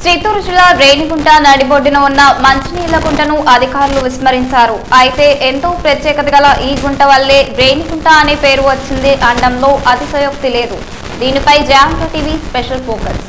చిత్తూరు జిల్లా రేణిగుంట నడిబొడ్డున ఉన్న మంచినీళ్ల గుంటను అధికారులు విస్మరించారు అయితే ఎంతో ప్రత్యేకత గల ఈ గుంట వల్లే రేణిగుంట అనే పేరు వచ్చింది అనడంలో అతిశయోక్తి లేదు దీనిపై జాంతో టీవీ స్పెషల్ ఫోకస్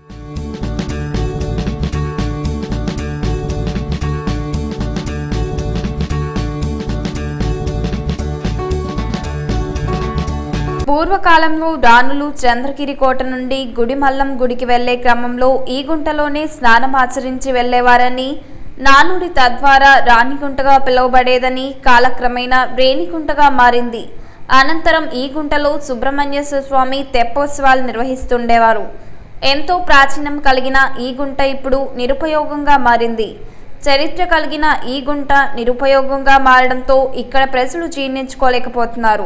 పూర్వకాలంలో రాణులు చంద్రగిరి కోట నుండి గుడిమల్లం గుడికి వెళ్లే క్రమంలో ఈ గుంటలోనే స్నానం ఆచరించి వెళ్లేవారని నానుడి తద్వారా రాణిగుంటగా పిలువబడేదని కాలక్రమేణా రేణిగుంటగా మారింది అనంతరం ఈ గుంటలో సుబ్రహ్మణ్యేశ్వర స్వామి తెప్పోత్సవాలు నిర్వహిస్తుండేవారు ఎంతో ప్రాచీనం కలిగిన ఈ గుంట ఇప్పుడు నిరుపయోగంగా మారింది చరిత్ర కలిగిన ఈ గుంట నిరుపయోగంగా మారడంతో ఇక్కడ ప్రజలు జీర్ణించుకోలేకపోతున్నారు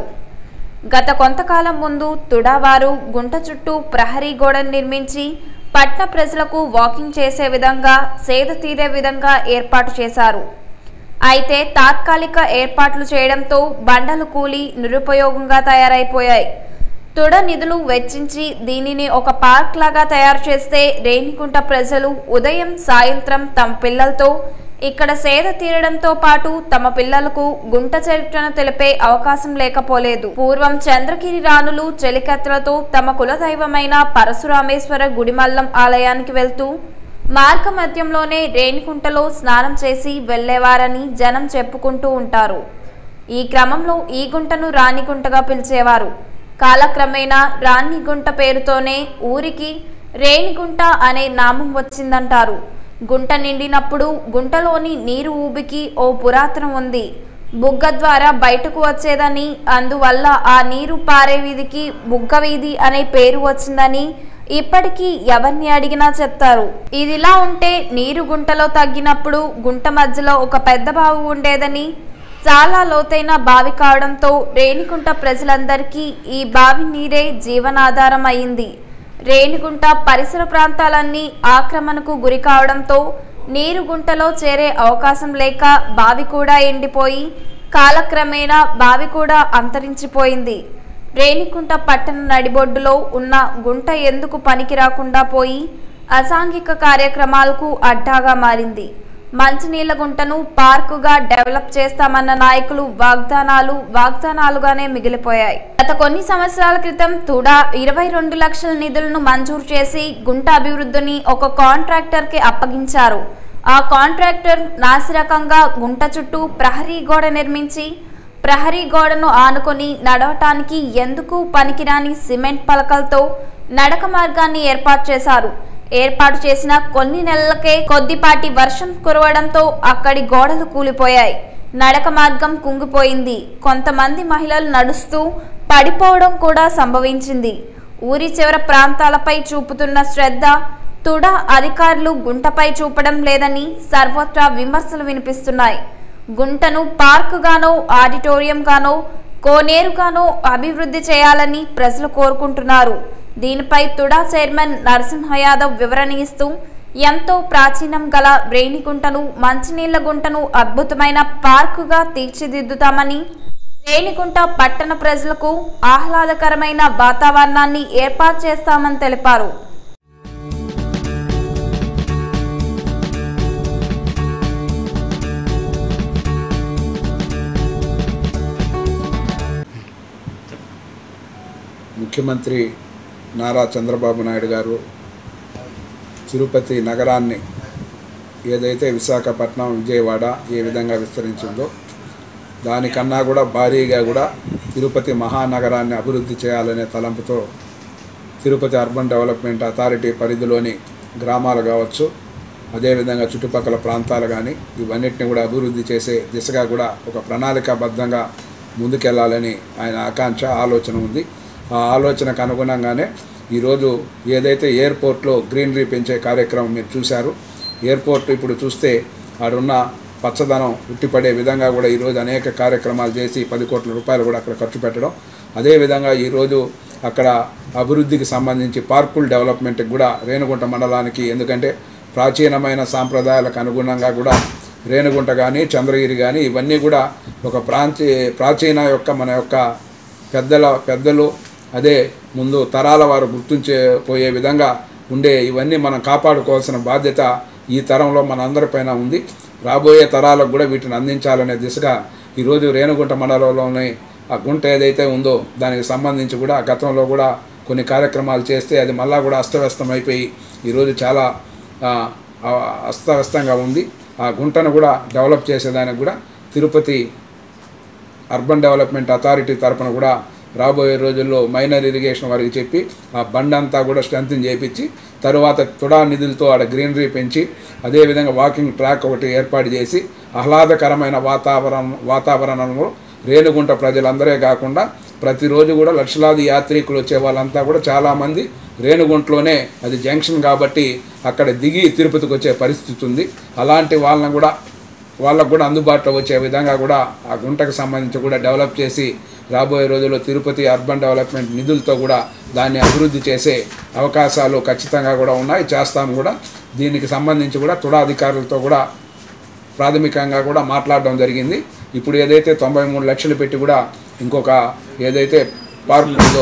గత కొంతకాలం ముందు తుడావారు గుంట చుట్టూ ప్రహరీ గోడను నిర్మించి పట్న ప్రజలకు వాకింగ్ చేసే విధంగా సేద తీరే విధంగా ఏర్పాటు చేశారు అయితే తాత్కాలిక ఏర్పాట్లు చేయడంతో బండలు కూలి నిరుపయోగంగా తయారైపోయాయి తుడ నిధులు వెచ్చించి దీనిని ఒక పార్క్ లాగా తయారు చేస్తే రేణిగుంట ప్రజలు ఉదయం సాయంత్రం తమ పిల్లలతో ఇక్కడ సేద తీరడంతో పాటు తమ పిల్లలకు గుంట చరిత్రను తెలిపే అవకాశం లేకపోలేదు పూర్వం చంద్రగిరి రాణులు చెలికత్తలతో తమ కులదైవమైన పరశురామేశ్వర గుడిమల్లం ఆలయానికి వెళ్తూ మార్గ మధ్యంలోనే రేణిగుంటలో స్నానం చేసి వెళ్లేవారని జనం చెప్పుకుంటూ ఉంటారు ఈ క్రమంలో ఈ గుంటను రాణిగుంటగా పిలిచేవారు కాలక్రమేణా రాణిగుంట పేరుతోనే ఊరికి రేణిగుంట అనే నామం వచ్చిందంటారు గుంట నిండినప్పుడు గుంటలోని నీరు ఊబికి ఓ పురాతనం ఉంది బుగ్గ ద్వారా బయటకు వచ్చేదని అందువల్ల ఆ నీరు పారే వీధికి బుగ్గ వీధి అనే పేరు వచ్చిందని ఇప్పటికీ ఎవరిని అడిగినా చెప్తారు ఇదిలా ఉంటే నీరు గుంటలో తగ్గినప్పుడు గుంట మధ్యలో ఒక పెద్ద బావి ఉండేదని చాలా లోతైన బావి కావడంతో రేణిగుంట ప్రజలందరికీ ఈ బావి నీరే జీవనాధారం అయింది రేణిగుంట పరిసర ప్రాంతాలన్నీ ఆక్రమణకు గురి కావడంతో నీరు గుంటలో చేరే అవకాశం లేక బావి కూడా ఎండిపోయి కాలక్రమేణా బావి కూడా అంతరించిపోయింది రేణిగుంట పట్టణ నడిబొడ్డులో ఉన్న గుంట ఎందుకు పనికి రాకుండా పోయి అసాంఘిక కార్యక్రమాలకు అడ్డాగా మారింది మంచినీళ్ల గుంటను పార్కుగా డెవలప్ చేస్తామన్న నాయకులు వాగ్దానాలు వాగ్దానాలుగానే మిగిలిపోయాయి గత కొన్ని సంవత్సరాల క్రితం తుడా ఇరవై రెండు లక్షల నిధులను మంజూరు చేసి గుంట అభివృద్ధిని ఒక కాంట్రాక్టర్ కి అప్పగించారు ఆ కాంట్రాక్టర్ నాసిరకంగా గుంట చుట్టూ ప్రహరీ గోడ నిర్మించి ప్రహరీ గోడను ఆనుకొని నడవటానికి ఎందుకు పనికిరాని సిమెంట్ పలకలతో నడక మార్గాన్ని ఏర్పాటు చేశారు ఏర్పాటు చేసిన కొన్ని నెలలకే కొద్దిపాటి వర్షం కురవడంతో అక్కడి గోడలు కూలిపోయాయి నడక మార్గం కుంగిపోయింది కొంతమంది మహిళలు నడుస్తూ పడిపోవడం కూడా సంభవించింది ఊరి చివర ప్రాంతాలపై చూపుతున్న శ్రద్ధ తుడ అధికారులు గుంటపై చూపడం లేదని సర్వత్రా విమర్శలు వినిపిస్తున్నాయి గుంటను పార్కుగానో ఆడిటోరియంగానో కోనేరుగానో అభివృద్ధి చేయాలని ప్రజలు కోరుకుంటున్నారు దీనిపై తుడా చైర్మన్ నరసింహ యాదవ్ వివరణ ఇస్తూ ఎంతో ప్రాచీనం గల రేణిగుంటను మంచినీళ్ల గుంటను అద్భుతమైన పార్కుగా తీర్చిదిద్దుతామని రేణిగుంట పట్టణ ప్రజలకు ఆహ్లాదకరమైన వాతావరణాన్ని ఏర్పాటు చేస్తామని తెలిపారు ముఖ్యమంత్రి నారా చంద్రబాబు నాయుడు గారు తిరుపతి నగరాన్ని ఏదైతే విశాఖపట్నం విజయవాడ ఏ విధంగా విస్తరించిందో దానికన్నా కూడా భారీగా కూడా తిరుపతి మహానగరాన్ని అభివృద్ధి చేయాలనే తలంపుతో తిరుపతి అర్బన్ డెవలప్మెంట్ అథారిటీ పరిధిలోని గ్రామాలు కావచ్చు అదేవిధంగా చుట్టుపక్కల ప్రాంతాలు కానీ ఇవన్నిటిని కూడా అభివృద్ధి చేసే దిశగా కూడా ఒక ప్రణాళికాబద్ధంగా ముందుకెళ్లాలని ఆయన ఆకాంక్ష ఆలోచన ఉంది ఆ ఆలోచనకు అనుగుణంగానే ఈరోజు ఏదైతే ఎయిర్పోర్ట్లో గ్రీనరీ పెంచే కార్యక్రమం మీరు చూశారు ఎయిర్పోర్ట్ ఇప్పుడు చూస్తే ఆడున్న పచ్చదనం ఉట్టిపడే విధంగా కూడా ఈరోజు అనేక కార్యక్రమాలు చేసి పది కోట్ల రూపాయలు కూడా అక్కడ ఖర్చు పెట్టడం అదేవిధంగా ఈరోజు అక్కడ అభివృద్ధికి సంబంధించి పార్కుల డెవలప్మెంట్కి కూడా రేణుగుంట మండలానికి ఎందుకంటే ప్రాచీనమైన సాంప్రదాయాలకు అనుగుణంగా కూడా రేణుగుంట కానీ చంద్రగిరి కానీ ఇవన్నీ కూడా ఒక ప్రాంచీ ప్రాచీన యొక్క మన యొక్క పెద్దల పెద్దలు అదే ముందు తరాల వారు గుర్తుంచే పోయే విధంగా ఉండే ఇవన్నీ మనం కాపాడుకోవాల్సిన బాధ్యత ఈ తరంలో మన అందరిపైన ఉంది రాబోయే తరాలకు కూడా వీటిని అందించాలనే దిశగా ఈరోజు రేణుగుంట మండలంలోని ఆ గుంట ఏదైతే ఉందో దానికి సంబంధించి కూడా గతంలో కూడా కొన్ని కార్యక్రమాలు చేస్తే అది మళ్ళా కూడా అస్తవ్యస్తం అయిపోయి ఈరోజు చాలా ఆ, ఆ, అస్తవ్యస్తంగా ఉంది ఆ గుంటను కూడా డెవలప్ చేసేదానికి కూడా తిరుపతి అర్బన్ డెవలప్మెంట్ అథారిటీ తరపున కూడా రాబోయే రోజుల్లో మైనర్ ఇరిగేషన్ వారికి చెప్పి ఆ బండ్ అంతా కూడా స్ట్రెంగ్తన్ చేయించి తరువాత తుడా నిధులతో ఆడ గ్రీనరీ పెంచి అదేవిధంగా వాకింగ్ ట్రాక్ ఒకటి ఏర్పాటు చేసి ఆహ్లాదకరమైన వాతావరణం వాతావరణంలో రేణుగుంట ప్రజలందరే కాకుండా ప్రతిరోజు కూడా లక్షలాది యాత్రికులు వచ్చే వాళ్ళంతా కూడా చాలామంది రేణుగుంటలోనే అది జంక్షన్ కాబట్టి అక్కడ దిగి తిరుపతికి వచ్చే పరిస్థితి ఉంది అలాంటి వాళ్ళని కూడా వాళ్ళకు కూడా అందుబాటులో వచ్చే విధంగా కూడా ఆ గుంటకు సంబంధించి కూడా డెవలప్ చేసి రాబోయే రోజుల్లో తిరుపతి అర్బన్ డెవలప్మెంట్ నిధులతో కూడా దాన్ని అభివృద్ధి చేసే అవకాశాలు ఖచ్చితంగా కూడా ఉన్నాయి చేస్తాము కూడా దీనికి సంబంధించి కూడా తుడా అధికారులతో కూడా ప్రాథమికంగా కూడా మాట్లాడడం జరిగింది ఇప్పుడు ఏదైతే తొంభై మూడు లక్షలు పెట్టి కూడా ఇంకొక ఏదైతే పార్క్ ఉందో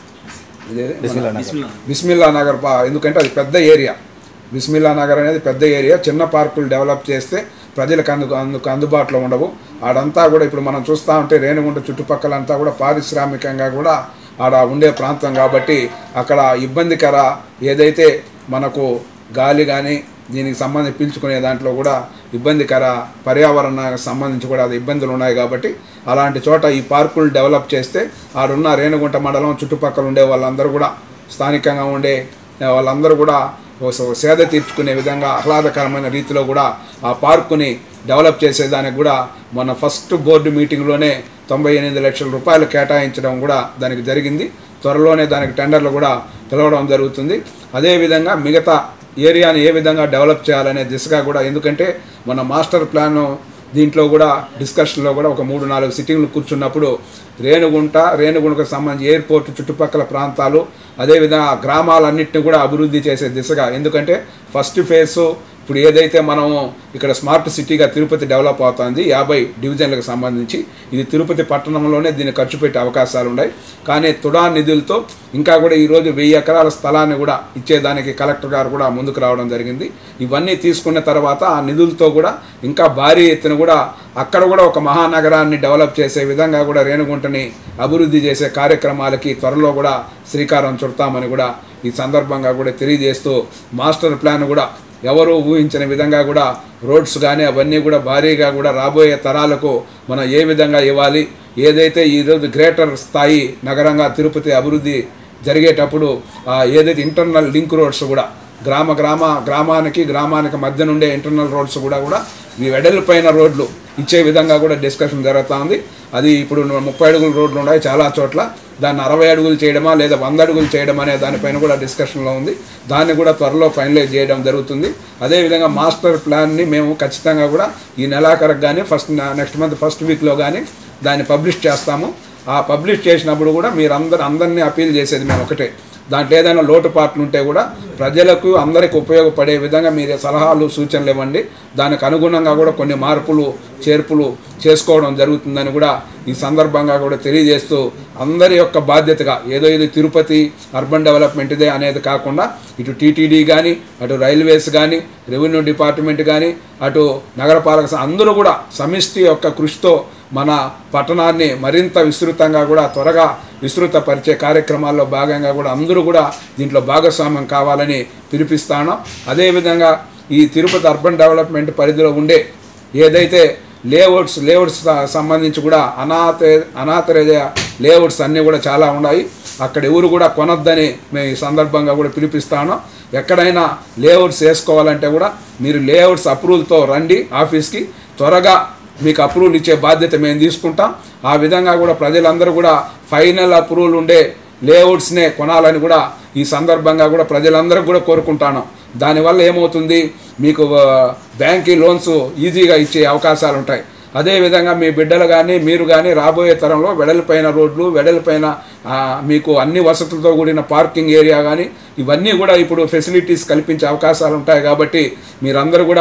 ఇదేదే మన- బిస్మిల్లా నగర్ పా ఎందుకంటే అది పెద్ద ఏరియా బిస్మిల్లా నగర్ అనేది పెద్ద ఏరియా చిన్న పార్కులు డెవలప్ చేస్తే ప్రజలకు అందుకు అందుకు అందుబాటులో ఉండవు ఆడంతా కూడా ఇప్పుడు మనం చూస్తూ ఉంటే రేణుగుంట చుట్టుపక్కలంతా కూడా పారిశ్రామికంగా కూడా ఆడ ఉండే ప్రాంతం కాబట్టి అక్కడ ఇబ్బందికర ఏదైతే మనకు గాలి కానీ దీనికి సంబంధించి పీల్చుకునే దాంట్లో కూడా ఇబ్బందికర పర్యావరణానికి సంబంధించి కూడా అది ఇబ్బందులు ఉన్నాయి కాబట్టి అలాంటి చోట ఈ పార్కులు డెవలప్ చేస్తే ఆడున్న రేణుగుంట మండలం చుట్టుపక్కల ఉండే వాళ్ళందరూ కూడా స్థానికంగా ఉండే ఆ, వాళ్ళందరూ కూడా ఓ స- సేద తీర్చుకునే విధంగా ఆహ్లాదకరమైన రీతిలో కూడా ఆ పార్కుని డెవలప్ చేసేదానికి కూడా మన ఫస్ట్ బోర్డు మీటింగ్లోనే తొంభై ఎనిమిది లక్షల రూపాయలు కేటాయించడం కూడా దానికి జరిగింది త్వరలోనే దానికి టెండర్లు కూడా పిలవడం జరుగుతుంది అదేవిధంగా మిగతా ఏరియాని ఏ విధంగా డెవలప్ చేయాలనే దిశగా కూడా ఎందుకంటే మన మాస్టర్ ప్లాన్ దీంట్లో కూడా డిస్కషన్లో కూడా ఒక మూడు నాలుగు సిట్టింగ్లు కూర్చున్నప్పుడు రేణుగుంట రేణుగుంటకు సంబంధించి ఎయిర్పోర్ట్ చుట్టుపక్కల ప్రాంతాలు అదేవిధంగా ఆ గ్రామాలన్నింటినీ కూడా అభివృద్ధి చేసే దిశగా ఎందుకంటే ఫస్ట్ ఫేజ్ ఇప్పుడు ఏదైతే మనము ఇక్కడ స్మార్ట్ సిటీగా తిరుపతి డెవలప్ అవుతుంది యాభై డివిజన్లకు సంబంధించి ఇది తిరుపతి పట్టణంలోనే దీన్ని ఖర్చు పెట్టే అవకాశాలు ఉన్నాయి కానీ తుడా నిధులతో ఇంకా కూడా ఈరోజు వెయ్యి ఎకరాల స్థలాన్ని కూడా ఇచ్చేదానికి కలెక్టర్ గారు కూడా ముందుకు రావడం జరిగింది ఇవన్నీ తీసుకున్న తర్వాత ఆ నిధులతో కూడా ఇంకా భారీ ఎత్తున కూడా అక్కడ కూడా ఒక మహానగరాన్ని డెవలప్ చేసే విధంగా కూడా రేణుగుంటని అభివృద్ధి చేసే కార్యక్రమాలకి త్వరలో కూడా శ్రీకారం చుడతామని కూడా ఈ సందర్భంగా కూడా తెలియజేస్తూ మాస్టర్ ప్లాన్ కూడా ఎవరు ఊహించిన విధంగా కూడా రోడ్స్ కానీ అవన్నీ కూడా భారీగా కూడా రాబోయే తరాలకు మనం ఏ విధంగా ఇవ్వాలి ఏదైతే ఈరోజు గ్రేటర్ స్థాయి నగరంగా తిరుపతి అభివృద్ధి జరిగేటప్పుడు ఆ, ఏదైతే ఇంటర్నల్ లింక్ రోడ్స్ కూడా గ్రామ గ్రామ గ్రామానికి గ్రామానికి మధ్య నుండే ఇంటర్నల్ రోడ్స్ కూడా కూడా ఈ వెడల్పైన రోడ్లు ఇచ్చే విధంగా కూడా డిస్కషన్ జరుగుతూ ఉంది అది ఇప్పుడు ముప్పై అడుగుల రోడ్లు ఉన్నాయి చాలా చోట్ల దాన్ని అరవై అడుగులు చేయడమా లేదా వంద అడుగులు చేయడం అనే దానిపైన కూడా డిస్కషన్లో ఉంది దాన్ని కూడా త్వరలో ఫైనలైజ్ చేయడం జరుగుతుంది అదేవిధంగా మాస్టర్ ప్లాన్ని మేము ఖచ్చితంగా కూడా ఈ నెలాఖరకు కానీ ఫస్ట్ నెక్స్ట్ మంత్ ఫస్ట్ వీక్లో కానీ దాన్ని పబ్లిష్ చేస్తాము ఆ పబ్లిష్ చేసినప్పుడు కూడా మీరందరూ అందరినీ అపీల్ చేసేది మేము ఒకటే దాంట్లో ఏదైనా లోటుపాట్లు ఉంటే కూడా ప్రజలకు అందరికి ఉపయోగపడే విధంగా మీరు సలహాలు సూచనలు ఇవ్వండి దానికి అనుగుణంగా కూడా కొన్ని మార్పులు చేర్పులు చేసుకోవడం జరుగుతుందని కూడా ఈ సందర్భంగా కూడా తెలియజేస్తూ అందరి యొక్క బాధ్యతగా ఏదో ఇది తిరుపతి అర్బన్ డెవలప్మెంట్దే అనేది కాకుండా ఇటు టీటీడీ కానీ అటు రైల్వేస్ కానీ రెవెన్యూ డిపార్ట్మెంట్ కానీ అటు నగరపాలక సంఘ- అందరూ కూడా సమిష్టి యొక్క కృషితో మన పట్టణాన్ని మరింత విస్తృతంగా కూడా త్వరగా విస్తృతపరిచే కార్యక్రమాల్లో భాగంగా కూడా అందరూ కూడా దీంట్లో భాగస్వామ్యం కావాలని పిలిపిస్తాను అదేవిధంగా ఈ తిరుపతి అర్బన్ డెవలప్మెంట్ పరిధిలో ఉండే ఏదైతే లేఅవుట్స్ లేఅవుట్స్ సంబంధించి కూడా అనాథ అనాథరేజ లేఅవుట్స్ అన్నీ కూడా చాలా ఉన్నాయి అక్కడ ఎవరు కూడా కొనొద్దని మేము ఈ సందర్భంగా కూడా పిలిపిస్తాను ఎక్కడైనా లేఅవుట్స్ వేసుకోవాలంటే కూడా మీరు లేఅవుట్స్ అప్రూవల్తో రండి ఆఫీస్కి త్వరగా మీకు అప్రూవల్ ఇచ్చే బాధ్యత మేము తీసుకుంటాం ఆ విధంగా కూడా ప్రజలందరూ కూడా ఫైనల్ అప్రూవల్ ఉండే లేఅవుట్స్నే కొనాలని కూడా ఈ సందర్భంగా కూడా ప్రజలందరూ కూడా కోరుకుంటాను దానివల్ల ఏమవుతుంది మీకు ఆ, బ్యాంకీ లోన్స్ ఈజీగా ఇచ్చే అవకాశాలు ఉంటాయి అదేవిధంగా మీ బిడ్డలు కానీ మీరు కానీ రాబోయే తరంలో వెడల్పైన రోడ్లు వెడల్పైన ఆ, మీకు అన్ని వసతులతో కూడిన పార్కింగ్ ఏరియా కానీ ఇవన్నీ కూడా ఇప్పుడు ఫెసిలిటీస్ కల్పించే అవకాశాలు ఉంటాయి కాబట్టి మీరందరూ కూడా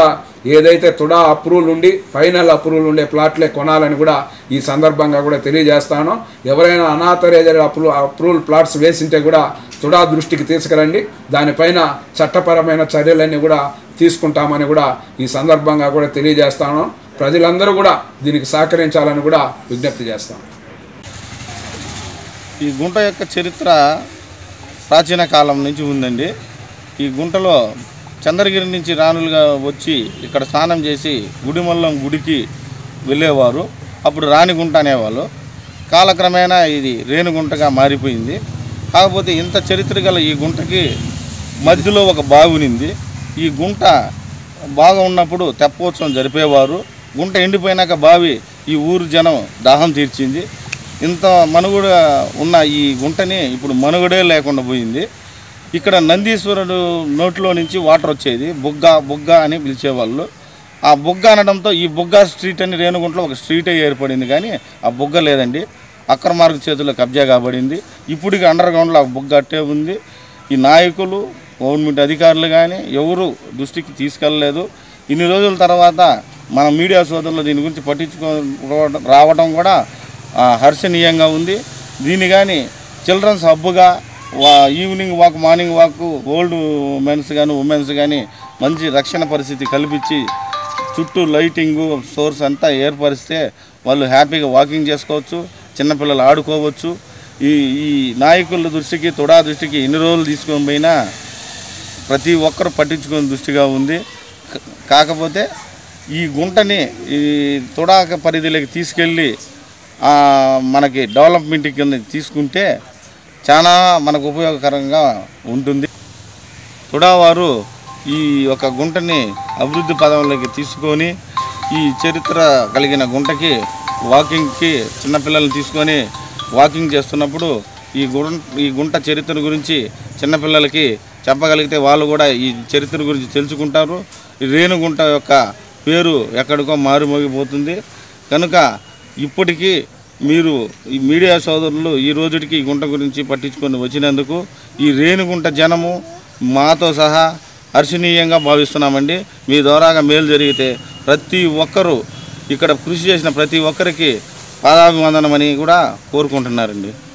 ఏదైతే తుడా అప్రూవల్ ఉండి ఫైనల్ అప్రూవల్ ఉండే ప్లాట్లే కొనాలని కూడా ఈ సందర్భంగా కూడా తెలియజేస్తాను ఎవరైనా అనాథరైజర్ అప్రూ అప్రూవల్ ప్లాట్స్ వేసింటే కూడా తుడా దృష్టికి తీసుకురండి దానిపైన చట్టపరమైన చర్యలన్నీ కూడా తీసుకుంటామని కూడా ఈ సందర్భంగా కూడా తెలియజేస్తాను ప్రజలందరూ కూడా దీనికి సహకరించాలని కూడా విజ్ఞప్తి చేస్తాను ఈ గుంట యొక్క చరిత్ర ప్రాచీన కాలం నుంచి ఉందండి ఈ గుంటలో చంద్రగిరి నుంచి రాణులుగా వచ్చి ఇక్కడ స్నానం చేసి గుడిమల్లం గుడికి వెళ్ళేవారు అప్పుడు రాణిగుంట అనేవాళ్ళు కాలక్రమేణా ఇది రేణుగుంటగా మారిపోయింది కాకపోతే ఇంత చరిత్ర గల ఈ గుంటకి మధ్యలో ఒక బాగునింది ఈ గుంట బాగా ఉన్నప్పుడు తెప్పోత్సవం జరిపేవారు గుంట ఎండిపోయినాక బావి ఈ ఊరు జనం దాహం తీర్చింది ఇంత మనుగడ ఉన్న ఈ గుంటని ఇప్పుడు మనుగడే లేకుండా పోయింది ఇక్కడ నందీశ్వరుడు నోట్లో నుంచి వాటర్ వచ్చేది బుగ్గ బుగ్గ అని పిలిచేవాళ్ళు ఆ బుగ్గ అనడంతో ఈ బుగ్గ స్ట్రీట్ అని రేణుగుంటలో ఒక స్ట్రీటే ఏర్పడింది కానీ ఆ బుగ్గ లేదండి అక్రమార్గ చేతుల్లో కబ్జా కాబడింది ఇప్పటికి అండర్ గ్రౌండ్లో ఆ బుగ్గ అట్టే ఉంది ఈ నాయకులు గవర్నమెంట్ అధికారులు కానీ ఎవరు దృష్టికి తీసుకెళ్ళలేదు ఇన్ని రోజుల తర్వాత మన మీడియా సోదరులు దీని గురించి పట్టించుకో రావడం కూడా ఆ, హర్షణీయంగా ఉంది దీన్ని కానీ చిల్డ్రన్స్ హబ్బుగా వా evening walk morning walk old men's కానీ ఉమెన్స్ కానీ మంచి రక్షణ పరిస్థితి కల్పించి చుట్టూ లైటింగు సోర్స్ అంతా ఏర్పరిస్తే వాళ్ళు హ్యాపీగా వాకింగ్ చేసుకోవచ్చు చిన్నపిల్లలు ఆడుకోవచ్చు ఈ ఈ నాయకుల దృష్టికి తుడా దృష్టికి ఎన్ని రోజులు తీసుకొని పోయినా ప్రతి ఒక్కరు పట్టించుకునే దృష్టిగా ఉంది క- కాకపోతే ఈ గుంటని ఈ తుడాక పరిధిలోకి తీసుకెళ్ళి ఆ, మనకి డెవలప్మెంట్ కింద తీసుకుంటే చాలా మనకు ఉపయోగకరంగా ఉంటుంది తుడా వారు ఈ యొక్క గుంటని అభివృద్ధి పదంలోకి తీసుకొని ఈ చరిత్ర కలిగిన గుంటకి వాకింగ్కి చిన్నపిల్లల్ని తీసుకొని వాకింగ్ చేస్తున్నప్పుడు ఈ గుంట ఈ గుంట చరిత్ర గురించి చిన్నపిల్లలకి చెప్పగలిగితే వాళ్ళు కూడా ఈ చరిత్ర గురించి తెలుసుకుంటారు ఈ రేణుగుంట యొక్క పేరు ఎక్కడికో మారుమోగిపోతుంది కనుక ఇప్పటికీ మీరు ఈ మీడియా సోదరులు ఈ రోజుకి ఈ గుంట గురించి పట్టించుకొని వచ్చినందుకు ఈ రేణుగుంట జనము మాతో సహా హర్షణీయంగా భావిస్తున్నామండి మీ ద్వారాగా మేలు జరిగితే ప్రతి ఒక్కరూ ఇక్కడ కృషి చేసిన ప్రతి ఒక్కరికి పాదాభివందనమని కూడా కోరుకుంటున్నారండి